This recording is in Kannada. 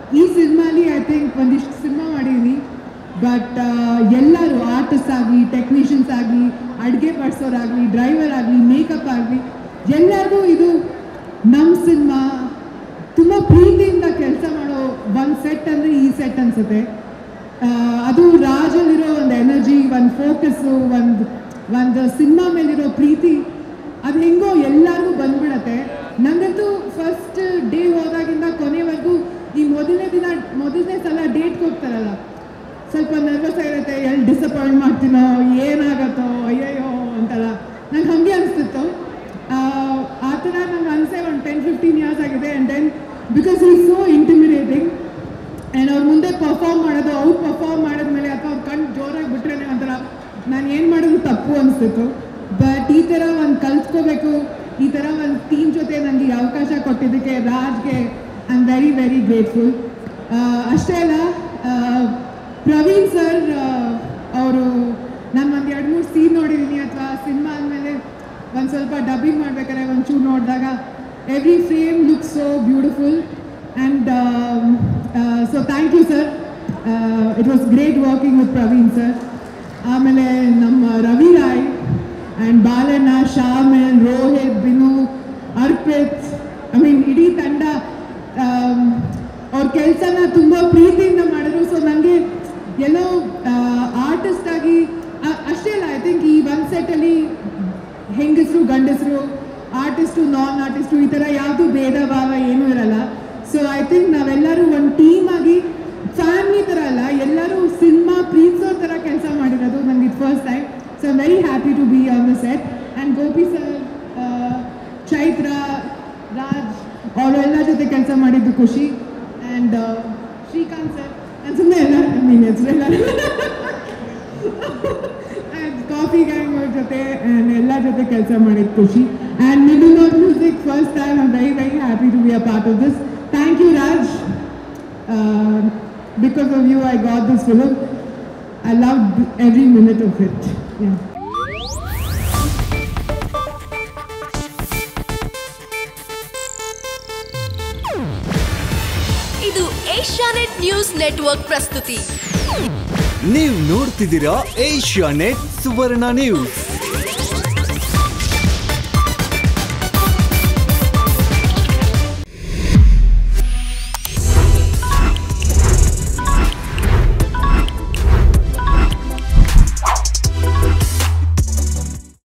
ಈ ಸಿನಿಮಾಲಿ ಐ ಥಿಂಕ್ ಒಂದಿಷ್ಟು ಸಿನಿಮಾ ಮಾಡಿದ್ದೀನಿ ಬಟ್ ಎಲ್ಲರೂ ಆರ್ಟಿಸ್ಟ್ ಆಗಲಿ ಟೆಕ್ನಿಷಿಯನ್ಸ್ ಆಗಲಿ ಅಡುಗೆ ಬಡಿಸೋರಾಗಲಿ ಡ್ರೈವರ್ ಆಗಲಿ ಮೇಕಪ್ ಆಗಲಿ ಎಲ್ಲರಿಗೂ ಇದು ನಮ್ಮ ಸಿನಿಮಾ ತುಂಬ ಪ್ರೀತಿಯಿಂದ ಕೆಲಸ ಮಾಡೋ ಒಂದು ಸೆಟ್ ಅಂದರೆ ಈ ಸೆಟ್ ಅನಿಸುತ್ತೆ ಅದು ರಾಜಲ್ಲಿರೋ ಒಂದು ಎನರ್ಜಿ ಒಂದು ಫೋಕಸ್ಸು ಒಂದು ಒಂದು ಸಿನಿಮಾ ಮೇಲಿರೋ ಪ್ರೀತಿ ಅದು ಹೆಂಗೋ ಎಲ್ಲರಿಗೂ ಬಂದ್ಬಿಡತ್ತೆ ನನಗಂತೂ ಫಸ್ಟ್ ಡೇ ಹೋದಾಗಿಂದ ಕೊನೆವರೆಗೂ ಈ ಮೊದಲನೇ ದಿನ ಮೊದಲನೇ ಸಲ ಡೇಟ್ಗೆ ಹೋಗ್ತಾರಲ್ಲ ಸ್ವಲ್ಪ ನರ್ವಸ್ ಆಗಿರುತ್ತೆ ಎಲ್ಲಿ ಡಿಸಪಾಯಿಂಟ್ ಮಾಡ್ತೀನೋ ಏನಾಗತ್ತೋ ಅಯ್ಯಯ್ಯೋ ಅಂತಲ್ಲ ನಂಗೆ ಹಾಗೆ ಅನಿಸ್ತಿತ್ತು ಆ ಥರ ನಂಗೆ ಅನಿಸೆ ಒಂದು ಟೆನ್ ಫಿಫ್ಟೀನ್ ಇಯರ್ಸ್ ಆಗಿದೆ and then because is so intimidating and ಅವ್ರ ಮುಂದೆ ಪರ್ಫಾರ್ಮ್ ಮಾಡೋದು ಅವ್ರು ಪರ್ಫಾರ್ಮ್ ಮಾಡಿದ್ಮೇಲೆ ಅಥವಾ ಅವ್ರು ಕಣ್ಣು ಜೋರಾಗಿ ಬಿಟ್ರೆ ಒಂಥರ ನಾನು ಏನು ಮಾಡೋದು ತಪ್ಪು ಅನಿಸ್ತಿತ್ತು ಬಟ್ ಈ ಥರ ಒಂದು ಕಲ್ತ್ಕೋಬೇಕು ಈ ಥರ ಒಂದು ಟೀಮ್ ಜೊತೆ ನನಗೆ ಈ ಅವಕಾಶ ಕೊಟ್ಟಿದ್ದಕ್ಕೆ ರಾಜ್ಗೆ I am very very grateful ಅಷ್ಟೇ ಅಲ್ಲ ಆ, ಪ್ರವೀಣ್ ಸರ್ ಅವರು ನಾನು ಒಂದು ಎರಡು ಮೂರು ಸೀನ್ ನೋಡಿದ್ದೀನಿ ಅಥವಾ ಸಿನಿಮಾ ಆದಮೇಲೆ ಒಂದು ಸ್ವಲ್ಪ ಡಬ್ಬಿಂಗ್ ಮಾಡ್ಬೇಕಾದ್ರೆ ಒಂಚೂರು ನೋಡಿದಾಗ every frame look so beautiful and so thank you sir it was great working with Praveen sir ಆಮೇಲೆ ನಮ್ಮ Ravi Rai and Balanna Shamil Rohit Binu Arpit I mean ಇಡೀ ತಂಡ ಅವ್ರ ಕೆಲಸನ ತುಂಬ ಪ್ರೀತಿಯಿಂದ ಮಾಡಿದ್ರು ಸೊ ನನಗೆ ಎಲ್ಲೋ ಆರ್ಟಿಸ್ಟ್ ಆಗಿ ಆ- ಅಷ್ಟೇ ಅಲ್ಲ ಐ ಥಿಂಕ್ ಈ ಒಂದು ಸೆಟ್ಟಲ್ಲಿ ಹೆಂಗಸರು ಗಂಡಸರು ಆರ್ಟಿಸ್ಟು ನಾನ್ ಆರ್ಟಿಸ್ಟು ಈ ಥರ ಯಾವುದು ಭೇದ ಭಾವ ಏನೂ ಇರಲ್ಲ ಸೊ ಐ ಥಿಂಕ್ ನಾವೆಲ್ಲರೂ ಒಂದು ಟೀಮ್ ಆಗಿ ಫ್ಯಾಮಿಲಿ ಥರ ಅಲ್ಲ ಎಲ್ಲರೂ ಸಿನಿಮಾ ಪ್ರೀತಿಸೋ ಥರ ಕೆಲಸ ಮಾಡಿರೋದು ನನಗೆ ಇದು first time so I very happy to be on the set and Gopi sir Chaitra Raj ಅವರೆಲ್ಲ ಜೊತೆ ಕೆಲಸ ಮಾಡಿದ್ದು ಖುಷಿ ಆ್ಯಂಡ್ ಶ್ರೀಕಾಂತ್ ಸರ್ ನಾನು ಸುಮ್ಮನೆ ಎಲ್ಲ ಐ ಮೀನ್ ಹೆಸರೆಲ್ಲ ಕಾಫಿ ಗ್ಯಾಂಗ್ ಅವ್ರ ಜೊತೆ ಆ್ಯಂಡ್ ಎಲ್ಲ ಜೊತೆ ಕೆಲಸ ಮಾಡಿದ ಖುಷಿ and middle of music first time I very very happy to be a part of this thank you Raj because of you I got this film I love every minute of it ಇದು ಏಷ್ಯಾನೆಟ್ ನ್ಯೂಸ್ ನೆಟ್ವರ್ಕ್ ಪ್ರಸ್ತುತಿ ನೀವು ನೋಡ್ತಿದ್ದೀರಾ ಏಷ್ಯಾ ನೆಟ್ ಸುವರ್ಣ ನ್ಯೂಸ್